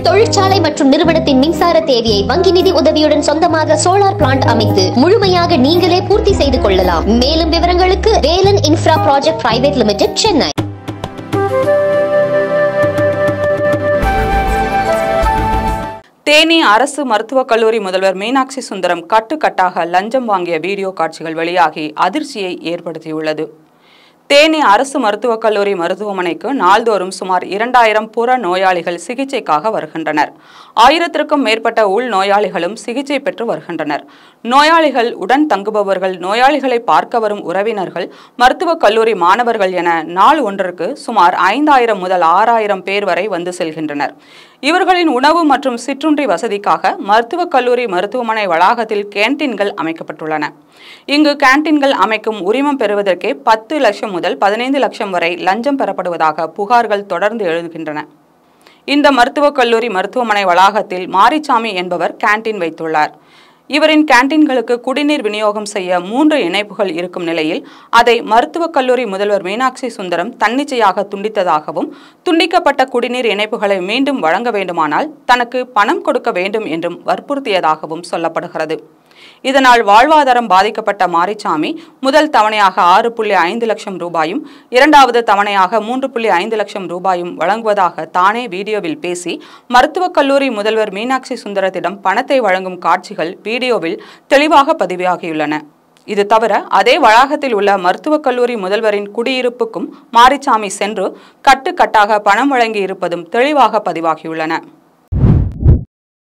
தொழிற்சாலை மற்றும் நிறுவனத்தின் மின்சார தேவையை வங்கி நிதி உதவியுடன் சொந்தமாக சோலார் பிளான்ட் அமைத்து முழுமையாக நீங்களே பூர்த்தி செய்து கொள்ளலாம் மேலும் விவரங்களுக்கு Velan infra project private limited Chennai Theni அரசு மருத்துவக் கல்லூரி முதல்வர் மீனாட்சி சுந்தரம் கட்டுக்கட்டாக லஞ்சம் வாங்கிய வீடியோ காட்சிகள் வெளியாகி அதிர்ச்சியை ஏற்படுத்தியுள்ளது தேனி அரசு மருத்துவக் கல்லூரி மருத்துவமனைக்கு நாள்தோறும் சுமார் இரண்டாயிரம் புற நோயாளிகள் சிகிச்சைக்காக வருகின்றனர் ஆயிரத்திற்கும் மேற்பட்ட உள் நோயாளிகளும் சிகிச்சை பெற்று வருகின்றனர் நோயாளிகள் உடன் தங்குபவர்கள் நோயாளிகளை பார்க்க வரும் உறவினர்கள் மருத்துவக் கல்லூரி மாணவர்கள் என நாள் ஒன்றிற்கு சுமார் ஐந்தாயிரம் முதல் ஆறாயிரம் பேர் வரை வந்து செல்கின்றனர் இவர்களின் உணவு மற்றும் சிற்றுண்டி வசதிக்காக மருத்துவக் கல்லூரி மருத்துவமனை வளாகத்தில் கேன்டீன்கள் அமைக்கப்பட்டுள்ளன இங்கு கேன்டீன்கள் அமைக்கும் உரிமம் பெறுவதற்கே பத்து லட்சம் முதல் பதினைந்து லட்சம் வரை லஞ்சம் பெறப்படுவதாக புகார்கள் தொடர்ந்து எழுகின்றன இந்த மருத்துவக் கல்லூரி மருத்துவமனை வளாகத்தில் மாரிச்சாமி என்பவர் கேன்டீன் வைத்துள்ளார் இவரின் கேன்டீன்களுக்கு குடிநீர் விநியோகம் செய்ய மூன்று இணைப்புகள் இருக்கும் நிலையில் அதை மருத்துவக் கல்லூரி முதல்வர் மீனாட்சி சுந்தரம் தன்னிச்சையாக துண்டித்ததாகவும் துண்டிக்கப்பட்ட குடிநீர் இணைப்புகளை மீண்டும் வழங்க வேண்டுமானால் தனக்கு பணம் கொடுக்க வேண்டும் என்றும் வற்புறுத்தியதாகவும் சொல்லப்படுகிறது இதனால் வாழ்வாதாரம் பாதிக்கப்பட்ட மாரிச்சாமி முதல் தவணையாக ஆறு புள்ளி ஐந்து லட்சம் ரூபாயும் இரண்டாவது தவணையாக மூன்று புள்ளி ஐந்து லட்சம் ரூபாயும் வழங்குவதாக தானே வீடியோவில் பேசி மருத்துவக் கல்லூரி முதல்வர் மீனாட்சி சுந்தரத்திடம் பணத்தை வழங்கும் காட்சிகள் வீடியோவில் தெளிவாக பதிவாகியுள்ளன இது தவிர அதே வளாகத்தில் உள்ள மருத்துவக் கல்லூரி முதல்வரின் குடியிருப்புக்கும் மாரிச்சாமி சென்று கட்டுக்கட்டாக பணம் வழங்கி இருப்பதும் தெளிவாக பதிவாகியுள்ளன